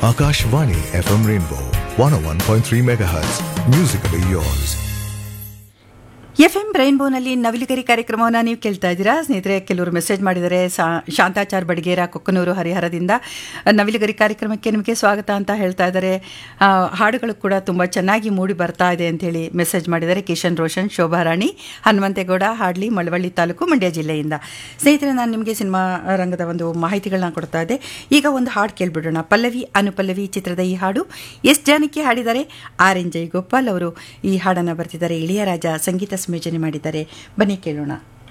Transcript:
Akashvani FM Rainbow 101.3 MHz. Musically yours. F M ರೈನ್ಬೋನಲ್ಲಿ ನವಿಲುಗರಿ ಕಾರ್ಯಕ್ರಮವನ್ನು ನೀವು ಕೇಳ್ತಾ ಇದ್ದೀರಾ ಸ್ನೇಹಿತರೆ ಕೆಲವರು ಮೆಸೇಜ್ ಮಾಡಿದ್ದಾರೆ ಸಾ- ಶಾಂತಾಚಾರ್ ಬಡಗೇರ ಕೊಕ್ಕನೂರು ಹರಿಹರದಿಂದ ನವಿಲುಗರಿ ಕಾರ್ಯಕ್ರಮಕ್ಕೆ ನಿಮಗೆ ಸ್ವಾಗತ ಅಂತ ಹೇಳ್ತಾ ಇದ್ದಾರೆ ಆ, ಹಾಡುಗಳು ಕೂಡ ತುಂಬ ಚೆನ್ನಾಗಿ ಮೂಡಿ ಬರ್ತಾ ಇದೆ ಅಂತೇಳಿ ಮೆಸೇಜ್ ಮಾಡಿದ್ದಾರೆ ಕಿಶನ್ ರೋಷನ್ ಶೋಭಾರಾಣಿ ಹನುಮಂತೇಗೌಡ ಹಾಡ್ಲಿ ಮಳವಳ್ಳಿ ತಾಲೂಕು ಮಂಡ್ಯ ಜಿಲ್ಲೆಯಿಂದ ಸ್ನೇಹಿತರೆ ನಾನು ನಿಮಗೆ ಸಿನಿಮಾ ರಂಗದ ಒಂದು ಮಾಹಿತಿಗಳನ್ನ ಕೊಡ್ತಾ ಇದ್ದೆ ಈಗ ಒಂದು ಹಾಡು ಕೇಳ್ಬಿಡೋಣ ಪಲ್ಲವಿ ಅನುಪಲ್ಲವಿ ಚಿತ್ರದ ಈ ಹಾಡು ಎಸ್ ಜಾನಕಿ ಹಾಡಿದ್ದಾರೆ ಆರ್ ಎನ್ ಜೈ ಗೋಪಾಲ್ ಅವರು ಈ ಹಾಡನ್ನು ಬರ್ತಿದ್ದಾರೆ ಇಳಿಯರಾಜ ಸಂಗೀತ ಸಂಯೋಜನೆ ಮಾಡಿದ್ದಾರೆ ಬನ್ನಿ ಕೇಳೋಣ